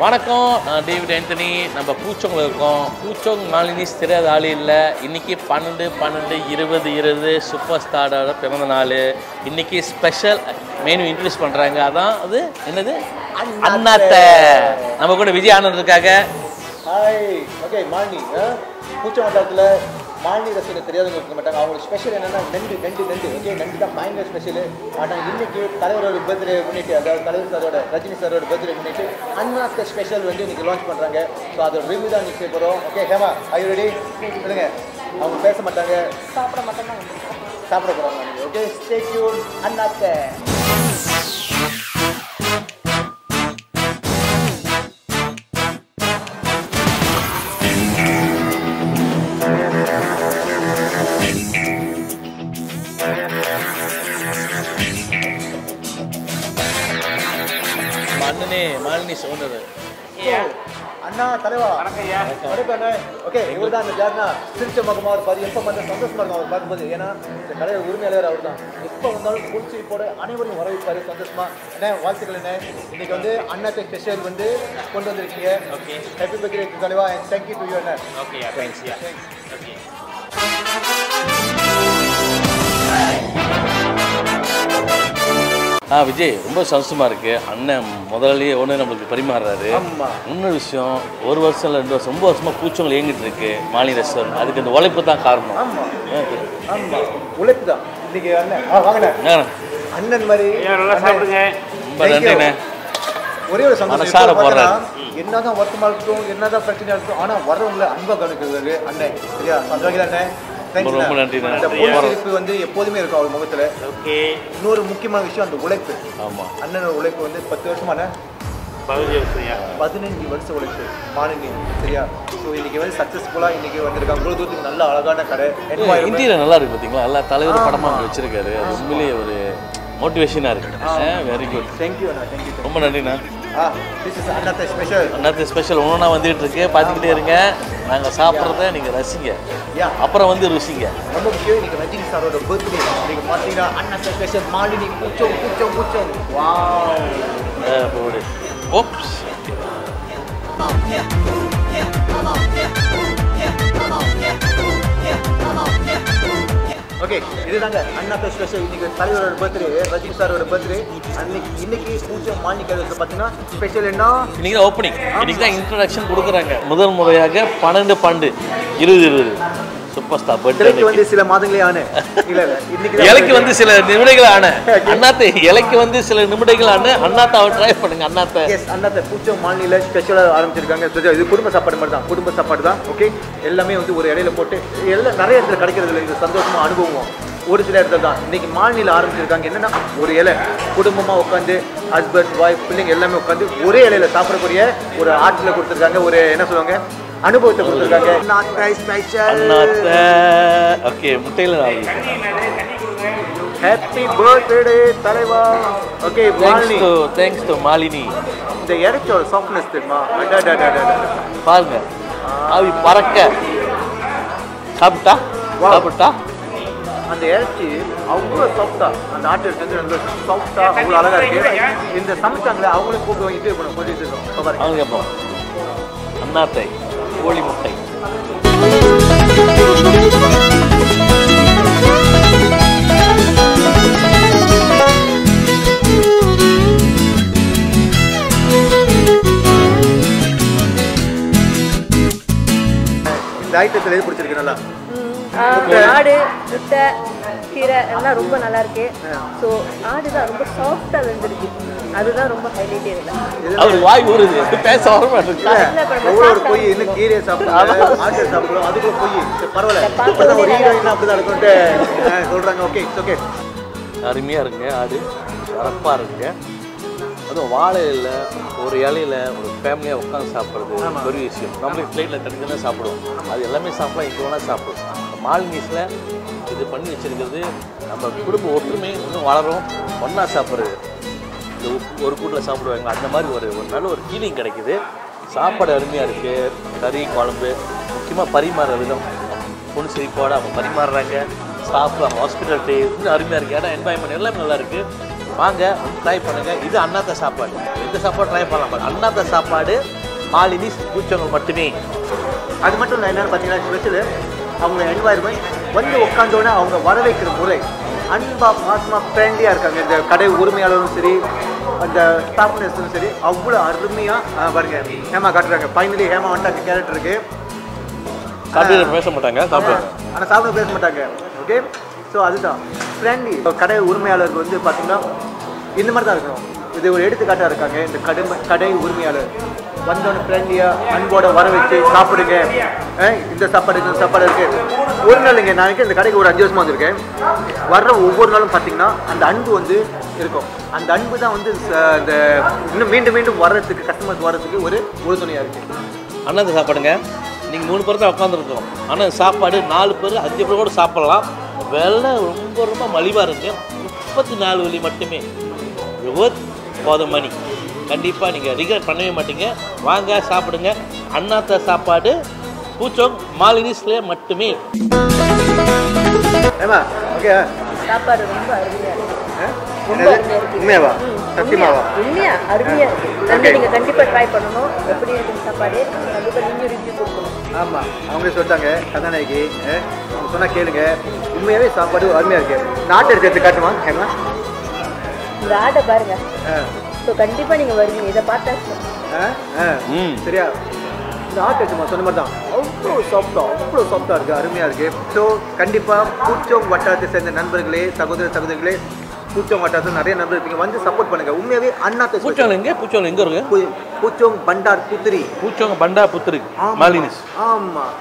வணக்கம் நான் டேவிட் ஆண்டனி நம்ம பூச்சோங்கில் இருக்கோம் பூச்சோங் மாலினிஸ் தெரியாத ஆள் இல்லை இன்னைக்கு பன்னெண்டு பன்னெண்டு இருபது இருபது சூப்பர் ஸ்டாரோட பிறந்த நாள் இன்னைக்கு ஸ்பெஷல் மெனு இன்ட்ரடியூஸ் பண்ணுறாங்க அதான் அது என்னது அண்ணாத்தை நம்ம கூட விஜய் ஆனந்த் இருக்காங்க ஹாய் ஓகே மாலினி பூச்ச மண்டலத்தில் மாலினி ரசிகர் தெரியாதவங்க இருக்க மாட்டாங்க அவங்களுக்கு ஸ்பெஷல் என்னன்னா நண்டு நண்டு நண்டு ஓகே நண்டு தான் பயங்கர ஸ்பெஷல் ஆனால் இன்னைக்கு தலைவரோட பர்த்டே முன்னிட்டு அதாவது தலைவர் சாரோட ரஜினி சாரோட பர்த்டே முன்னிட்டு அண்ணாத்த ஸ்பெஷல் வந்து இன்னைக்கு லான்ச் பண்ணுறாங்க ஸோ அதோட ரிவ்யூ தான் இன்னைக்கு செய்ய போகிறோம் ஓகே ஹேமா ஐ ரெடி சொல்லுங்க அவங்க பேச மாட்டாங்க சாப்பிட மாட்டாங்க சாப்பிட போகிறாங்க ஓகே ஸ்டே டியூன் அண்ணாத்த நம்ம அண்ணனே மாலினி ஓனர் அண்ணா தலைவா வணக்கம் அண்ணா ஓகே இவர் தான் அந்த ஜார்னா சிரிச்ச முகமாக இருப்பார் எப்போ பார்த்து சந்தோஷமா இருக்கும் அவர் பார்க்கும்போது ஏன்னா இந்த கடையோட உரிமையாளர் அவர் தான் எப்போ வந்தாலும் குளிச்சு போட அனைவரையும் வரவேற்பார் சந்தோஷமா அண்ணா வாழ்த்துக்கள் என்ன இன்னைக்கு வந்து அண்ணாத்தை ஸ்பெஷல் வந்து கொண்டு வந்திருக்கீங்க ஓகே ஹாப்பி பர்த்டே தலைவா அண்ட் தேங்க்யூ டு யூ அண்ணா ஓகே தேங்க்ஸ் ஓகே ஆ விஜய் ரொம்ப சந்தோஷமா இருக்கு அண்ணன் முதல்லயே ஒன்று நம்மளுக்கு பரிமாறுறாரு ஆமா இன்னொரு விஷயம் ஒரு வருஷம் இல்லை ரெண்டு வருஷம் ரொம்ப வருஷமா பூச்சவங்கள் இயங்கிட்டு இருக்கு மாலி ரெஸ்டாரண்ட் அதுக்கு இந்த உழைப்பு தான் காரணம் ஆமா எனக்கு. ஆமா உழைப்பு தான் இன்னைக்கு அண்ணன் ஆ வாங்கண்ணே என்னண்ணே? அண்ணன் மாதிரி நல்லா சாப்பிடுங்க ரொம்ப Thank you. நன்றிண்ணே ஒரே ஒரு சந்தோஷம் மனசார இப்போ போடுறாரு. பார்த்தீங்கன்னா, என்னதான் வருத்தமா இருக்கட்டும் என்னதான் பிரச்சனையா இருக்கட்டும் ஆனா வர்றவங்கள அன்பா கவனிக்கிறாரு அண்ணன் சரியா சந்தோஷம் அண்ணன் Thanks ரொம்ப ரொம்ப அண்ணா. நன்றிண்ணா. அந்த பொறுப்பு வந்து எப்போதுமே இருக்கும் அவர் முகத்துல ஓகே இன்னொரு முக்கியமான விஷயம் அந்த உழைப்பு ஆமா அண்ணனோட உழைப்பு வந்து பத்து வருஷமான பதினஞ்சு வருஷம்யா பதினஞ்சு வருஷம் உழைப்பு மாலினி சரியா ஸோ இன்னைக்கு வந்து சக்ஸஸ்ஃபுல்லாக இன்னைக்கு வந்திருக்காங்க இவ்வளோ தூரத்துக்கு நல்ல அழகான கடை environment. இன்டீரியர் நல்லா இருக்கு பார்த்தீங்களா எல்லா தலைவர் படமா அங்க வச்சிருக்காரு அது உண்மையிலேயே ஒரு மோட்டிவேஷனாக இருக்கு வெரி குட் Thank you அண்ணா தேங்க்யூ ரொம்ப நன்றிண்ணா ஆ this is Annaatthe special Annaatthe special ஒன்றா வந்துட்டு இருக்கு பார்த்துக்கிட்டே இருங்க நாங்கள் சாப்பிட்றத நீங்கள் ரசிங்க யா அப்புறம் வந்து ருசிங்க ரொம்ப முக்கியம் இன்னைக்கு ரஜினி சாரோட பர்த்டே நீங்க பார்த்தீங்கன்னா அண்ணாத்த ஸ்பெஷல் மாலினி பூச்சம் பூச்சம் பூச்சம் வாவ் போடு ஓப்ஸ் ஓகே இதுதாங்க அண்ணாத்த ஸ்பெஷல் இன்னைக்கு தலைவரோட பர்த்டே ரஜினி சாரோட பர்த்டே அன்னைக்கு இன்னைக்கு பூச்சம் மாலினி கதை பார்த்தீங்கன்னா ஸ்பெஷல் என்ன இன்னைக்கு தான் ஓப்பனிங் இன்னைக்கு தான் இன்ட்ரடக்ஷன் கொடுக்குறாங்க முதல் முறையாக பன்னெண்டு பன்னெண்டு இருபது இருபது சூப்பர் ஸ்டார் திரைக்கு பர்த்டே வந்து சில மாதங்களே ஆன இல்ல இல்ல இன்னைக்கு இலைக்கு வந்து சில நிமிடங்கள் ஆன அண்ணாத்தை இலைக்கு வந்து சில நிமிடங்கள் ஆன அண்ணாத்தாவை ட்ரை பண்ணுங்க அண்ணாத்தை எஸ் அண்ணாத்த பூச்சம் மாநில ஸ்பெஷலாக ஆரம்பிச்சிருக்காங்க So, இது குடும்ப சாப்பாடு மாதிரி தான் குடும்ப சாப்பாடு தான் ஓகே எல்லாமே வந்து ஒரு இடையில போட்டு எல்லாம் நிறைய இடத்துல கிடைக்கிறது இல்லை இது சந்தோஷமா அனுபவம் ஒரு சில இடத்துல தான் இன்னைக்கு மாநில ஆரம்பிச்சிருக்காங்க என்னன்னா ஒரு இலை குடும்பமா உட்காந்து ஹஸ்பண்ட் ஒய்ஃப் பிள்ளைங்க எல்லாமே உட்காந்து ஒரே இலையில சாப்பிடக்கூடிய ஒரு ஆட்களை கொடுத்துருக்காங்க ஒரு என்ன சொல்லுவாங்க அனுபவத்தை கொடுத்துருக்காங்க அண்ணாத்த ஸ்பெஷல் அண்ணாத்தை ஓகே முட்டையில் நான் ஹாப்பி பர்த்டே தலைவா okay thanks Malini to thanks to Malini இந்த இறைச்சோட சாஃப்ட்னஸ் தெரியுமா அடடடடடட. பாருங்க ஆவி பறக்க சாப்பிட்டா Wow. சாப்பிட்டா அந்த இறைச்சி அவ்வளோ சாஃப்டா அந்த ஆட்டு இறைச்சி வந்து ரொம்ப சாஃப்டா அவ்வளோ அழகா இருக்கு இந்த சமைச்சாங்களே அவங்களும் கூப்பிட்டு இது பண்ண கொஞ்சம் இருக்கோம் இப்போ பாருங்க அவங்க கேட்போம் அண்ணாத்தை கோழி முட்டை இந்த ஐட்டத்தில் எது பிடிச்சிருக்கு நல்லா ஆடு முட்டை கீரை எல்லாம் ரொம்ப நல்லா இருக்கு ஸோ ஆடு தான் ரொம்ப சாஃப்டாக வெந்திருக்கு அதுதான் ரொம்ப ஹைலைட்டே இருக்கு அவர் வாய் ஊறுது பேச வர மாட்டேங்குது இல்ல, இப்ப நம்ம எவ்வளோ ஒரு சாப்பிட்டா பொய் இன்னும் கீரையை சாப்பிடலாம் ஆட்டை சாப்பிடலாம் அதுக்குள்ள பொய் சரி, பரவாயில்ல இப்பதான் ஒரு ஹீரோயின் அப்படிதான் இருக்குன்ட்டு அஹ், சொல்றாங்க ஓகே இட்ஸ் ஓகே அருமையாக இருக்குங்க ஆடு சிறப்பாக இருக்குங்க அதுவும் வாழை இலையில ஒரு இலையில ஒரு ஃபேமிலியாக உட்காந்து சாப்பிட்றது பெரிய விஷயம் நம்மளுக்கு பிளேட்டில் தனித்தனியாக தான் சாப்பிடுவோம் அது எல்லாமே சாப்பிடலாம் இங்கே வேணால் சாப்பிடுவோம் மால்நீஸில் இது பண்ணி வச்சிருக்கிறது நம்ம குடும்ப ஒற்றுமை இன்னும் வளரும் ஒன்றா சாப்பிட்றது இந்த உப்பு ஒரு கூட்டில் சாப்பிடுவாங்க அந்த மாதிரி ஒரு ஒரு நல்ல ஒரு ஃபீலிங் கிடைக்குது சாப்பாடு அருமையாக இருக்குது கறி குழம்பு முக்கியமாக பரிமாற விதம் பொண்ணு சிரிப்போட அவங்க பரிமாறுறாங்க ஸ்டாஃப் அவங்க ஹாஸ்பிட்டாலிட்டி இன்னும் அருமையாக இருக்குது இடம் என்வாயன்மெண்ட் எல்லாமே நல்லா இருக்குது வாங்க ட்ரை பண்ணுங்கள் இது அண்ணாத்த சாப்பாடு எந்த சாப்பாடு ட்ரை பண்ணலாம் பாருங்க. அண்ணாத்த சாப்பாடு மாலினிஸ் பூச்சவங்க மட்டுமே அது மட்டும் இல்லை என்னென்னு பார்த்தீங்கன்னா ஸ்பெஷலு அவங்க என்வாயர்மெண்ட் வந்து உட்காந்தோடனே அவங்க வரவேற்கிற முறை அன்பா பாசமாக ஃப்ரெண்ட்லியாக இருக்காங்க இந்த கடை உரிமையாளரும் சரி அந்த ஸ்டாஃப் நர்ஸும் சரி அவ்வளோ அருமையாக பாருங்க ஹேமா காட்டுறாங்க ஃபைனலி ஹேமா வந்துட்டாங்க கேரக்டருக்கு சாப்பிட்டு பேச மாட்டாங்க சாப்பிடுவாங்க ஆனால் சாப்பிட பேச மாட்டாங்க ஓகே ஸோ அதுதான் ஃப்ரெண்ட்லி கடை உரிமையாளருக்கு வந்து பார்த்தீங்கன்னா இந்த மாதிரி தான் இருக்கணும் இது ஒரு எடுத்துக்காட்டாக இருக்காங்க இந்த கடை கடை உரிமையாளர் வந்தோடனே ஃப்ரெண்ட்லியாக அன்போட வர வச்சு சாப்பிடுங்க அஹ் இந்த சாப்பாடு இந்த சாப்பாடு இருக்கு ஒரு நாள் இங்கே நான் இந்த கடைக்கு ஒரு அஞ்சு வருஷமா வந்திருக்கேன் வர்ற ஒவ்வொரு நாளும் பார்த்தீங்கன்னா அந்த அன்பு வந்து இருக்கும் அந்த அன்பு தான் வந்து ச- இந்த இன்னும் மீண்டும் மீண்டும் வர்றதுக்கு கஸ்டமர்ஸ் வர்றதுக்கு ஒரு உறுதுணையாக இருக்குது அண்ணாந்து சாப்பாடுங்க நீங்கள் மூணு பேர் தான் உட்காந்துருக்கோம் ஆனால் சாப்பாடு நாலு பேர் அஞ்சு பேர் கூட சாப்பிடலாம் விலை ரொம்ப ரொம்ப மலிவாக இருக்கு முப்பத்தி நாலு வழி மட்டுமே ஒர்த் ஃபார் த மணி கண்டிப்பாக நீங்கள் ரிகரெட் பண்ணவே மாட்டீங்க வாங்க சாப்பிடுங்க அண்ணாத்த சாப்பாடு பூச்சோங் மாலினிஸ்லேயே மட்டுமே ஏமா ஓகே சாப்பாடு ரொம்ப அருமையா இருக்கு ரொம்ப என்னது? அருமையா இருக்கு உண்மையாவா ம், சத்தியமாவா உண்மையா உண்மையா அருமையா இருக்கு வந்து நீங்க கண்டிப்பா ட்ரை பண்ணணும் எப்படி இருக்கு சாப்பாடு கண்டிப்பா நீங்க ரிவ்யூ கொடுக்கணும் ஆமாம் அவங்களே சொல்லிட்டாங்க கதாநாயகி அஹ், அவங்க சொன்னா கேளுங்க உண்மையாகவே சாப்பாடு அருமையாக இருக்கு நாட்டு எடுத்து எடுத்து காட்டுமா ஏமா இந்த ஆட்டை பாருங்க ஸோ கண்டிப்பா நீங்க வருவீங்க இதை பார்த்தா ம் சரியா இந்த ஆட்டு எடுத்துமா சொன்ன மாதிரி தான் அவ்வளோ சாஃப்டாக அவ்வளோ சாஃப்டாக இருக்குது அருமையாக இருக்குது ஸோ கண்டிப்பாக பூச்சோங் வட்டாரத்தை சேர்ந்த நண்பர்களே சகோதர சகோதரிகளே பூச்சோங் வட்டாரத்தில் நிறைய நண்பர் இருப்பீங்க வந்து சப்போர்ட் பண்ணுங்க உண்மையாகவே அண்ணாத்த பூச்சோங் எங்கே பூச்சோங் எங்கே இருக்கு பூச்சோங் பண்டார் புத்திரி பூச்சோங்க பண்டா புத்திரி மாலினிஸ் ஆமாம்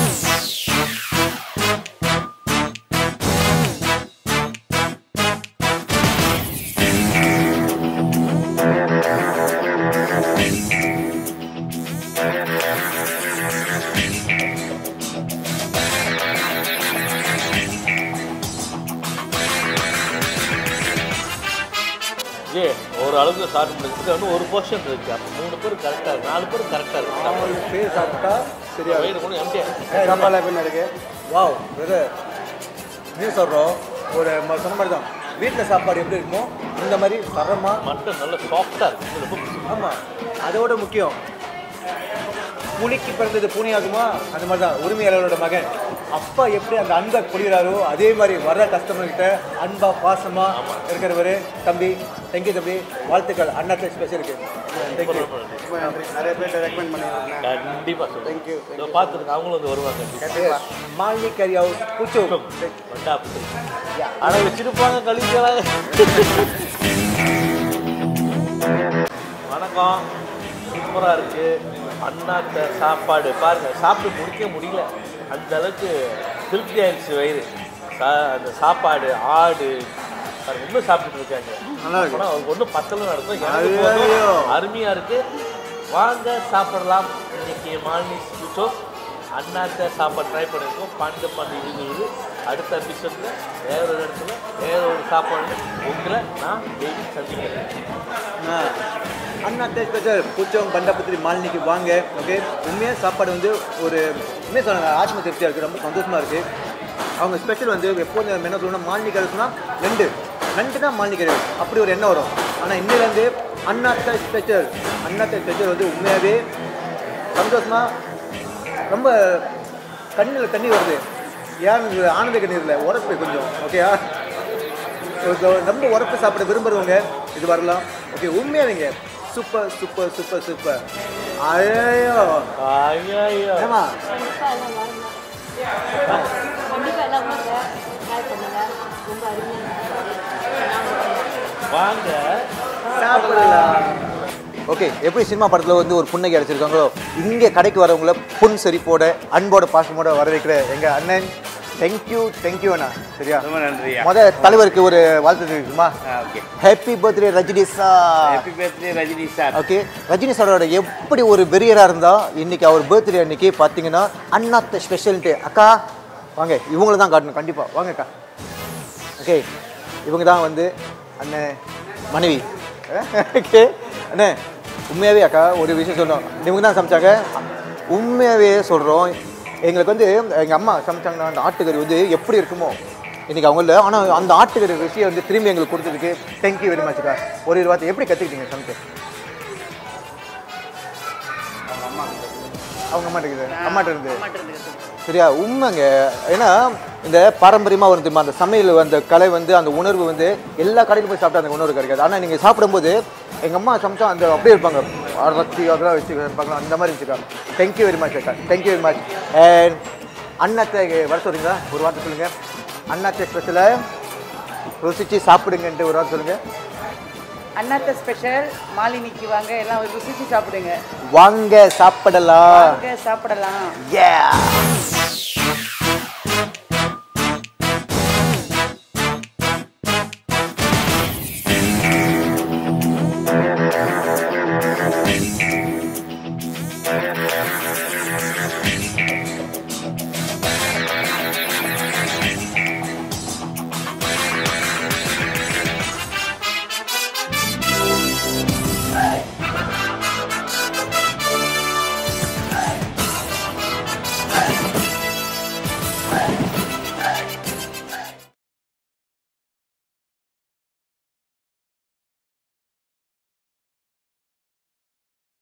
ஏ ஒரு அளவுக்கு சாப்பிட முடியுது வந்து ஒரு போர்ஷன் இருக்கு அப்போ மூணு பேர் கரெக்டாக இருக்கு நாலு பேர் கரெக்டாக இருக்கு அவங்களுக்கு பேர் சாப்பிட்டா சரியா வயிறு கூட எம்டியா சாப்பாடுலாம் எப்படி இருக்கு வாவ் வெறு நீ சொல்கிறோம் ஒரு ம- சொன்ன மாதிரி தான் வீட்டில் சாப்பாடு எப்படி இருக்குமோ இந்த மாதிரி தரமாக மட்டன் நல்லா சாஃப்டாக இருக்கு இது ரொம்ப பிடிச்சிருக்கு. ஆமாம் அதோட முக்கியம் புலிக்கு பிறந்தது பூனையாகுமா அந்த மாதிரி தான் உரிமையாளரோட மகன் அப்பா எப்படி அந்த அன்பை பொழிகிறாரோ அதே மாதிரி வர்ற கஸ்டமர்கிட்ட அன்பா பாசமா இருக்கிறவர் தம்பி தேங்க்யூ தம்பி வாழ்த்துக்கள் அண்ணாத்த ஸ்பெஷலுக்கு தேங்க்யூ நிறைய பேர் ரெக்கமெண்ட் பண்ணிருக்காங்க கண்டிப்பா சொல்லுங்க தேங்க்யூ பார்த்துருங்க அவங்களும் வந்து வருவாங்க மாலினி கரி ஹவுஸ் புச்சு வண்டா புத்திரி ஆனால் வச்சிருப்பாங்க கழிக்கிறாங்க வணக்கம் சூப்பராக இருக்கு அண்ணாத்த சாப்பாடு பாருங்க சாப்பிட்டு முடிக்க முடியல அந்த அளவுக்கு திருப்தி ஆயிடுச்சு வயிறு சா- அந்த சாப்பாடு ஆடு பாருங்க, இன்னும் சாப்பிட்டுட்டு இருக்காங்க நல்லா இருக்கு. ஆனால் அவருக்கு ஒன்றும் பத்தலும் நடக்கும் எனக்கு ஐயோ. போதும் அருமையாக இருக்கு வாங்க சாப்பிடலாம் இன்னைக்கு மாலினி சுச்சோ அண்ணாத்த சாப்பாடு ட்ரை பண்ணியிருக்கோம் பண்டு பண்ணி இருக்குது அடுத்த எபிசோடில் வேற ஒரு இடத்துல வேற ஒரு சாப்பாடு உங்களை நான் டெய்லி சந்திக்கிறேன் அண்ணா ஸ்பெஷல் புச்சம் பண்டபத்திரி மாலினிக்கு வாங்க ஓகே உண்மையாக சாப்பாடு வந்து ஒரு உண்மையாக சொன்னாங்க ஆத்ம திருப்தியாக இருக்குது ரொம்ப சந்தோஷமாக இருக்குது அவங்க ஸ்பெஷல் வந்து எப்போதும் நம்ம என்ன சொல்லணும் மாலினி கருத்துனா நண்டு நண்டு தான் மாலினி கறி அப்படி ஒரு எண்ணம் வரும் ஆனால் இன்னிலேருந்து அண்ணாத்த ஸ்பெஷல் அண்ணாத்த ஸ்பெஷல் வந்து உண்மையாகவே சந்தோஷமாக ரொம்ப கண்ணில் தண்ணி வருது ஏன் இது ஆனந்த கண்ணீரில் உரப்பு கொஞ்சம் ஓகேயா ரொம்ப உரப்பு சாப்பிட விரும்புறவங்க இது வரலாம் ஓகே உண்மையாவீங்க சூப்பர் சூப்பர் சூப்பர் சூப்பர் ஐயோ ஐயோ ஏமா கண்டிப்பா எல்லாம் வாங்க ட்ரை பண்ணுங்க ரொம்ப அருமையான வாங்க சாப்பிடலாம் ஓகே எப்படி சினிமா படத்தில் வந்து ஒரு புன்னகை அடிச்சிருக்காங்களோ இங்கே கடைக்கு வரவங்கள புன் செறிப்போட அன்போட பாசமோட வரவேற்கிற எங்கள் அண்ணன் தேங்க்யூ தேங்க்யூ அண்ணா சரியா ரொம்ப நன்றியா முத தலைவருக்கு ஒரு வாழ்த்து தெரிவிக்குமா okay happy birthday Rajini sir happy birthday Rajini sir okay Rajini சாரோட எப்படி ஒரு வெறியராக இருந்தால் இன்னைக்கு அவர் பர்த்டே அன்னைக்கு பார்த்தீங்கன்னா அண்ணாத்த ஸ்பெஷல்ட்டு அக்கா வாங்க இவங்கள தான் காட்டணும் கண்டிப்பாக வாங்க அக்கா ஓகே இவங்க தான் வந்து அண்ணன் மனைவி ஓகே அண்ணே உண்மையாகவே அக்கா ஒரு விஷயம் சொல்லணும் இவங்க தான் சமைச்சாங்க உண்மையாகவே சொல்கிறோம் எங்களுக்கு வந்து எங்கள் அம்மா சமைச்சாங்கன்னா அந்த ஆட்டுக்கறி வந்து எப்படி இருக்குமோ இன்னைக்கு அவங்க இல்லை ஆனால் அந்த ஆட்டுக்கறி ருசியை வந்து திரும்பி எங்களுக்கு கொடுத்ததுக்கு தேங்க்யூ வெரி மச் அக்கா ஒரு ஒரு வார்த்தை எப்படி கற்றுக்கிட்டீங்க சமைக்க அவங்க அம்மாட்ட இருக்குது அம்மாட்ட இருந்து சரியா உண்மைங்க ஏன்னா இந்த பாரம்பரியமாக வந்து அந்த சமையல் அந்த கலை வந்து அந்த உணர்வு வந்து எல்லா கடையிலும் போய் சாப்பிட்டா அந்த உணர்வு கிடைக்காது ஆனால் நீங்கள் சாப்பிடும்போது எங்கள் அம்மா சமைச்சா அந்த அப்படியே இருப்பாங்க அரைச்சி அதெல்லாம் வச்சு இருப்பாங்க அந்த மாதிரி வச்சுருக்காங்க தேங்க்யூ வெரி மச் அக்கா தேங்க்யூ வெரி மச் அண்ட் அண்ணத்தை வர சொல்றீங்களா ஒரு வார்த்தை சொல்லுங்கள் அண்ணாத்தை ஸ்பெஷலை ருசிச்சு சாப்பிடுங்கன்ட்டு ஒரு வார்த்தை சொல்லுங்கள் அண்ணாத்த ஸ்பெஷல் மாலினிக்கு வாங்க எல்லாம் ருசிச்சு சாப்பிடுங்க வாங்க சாப்பிடலாம் வாங்க சாப்பிடலாம் Yeah!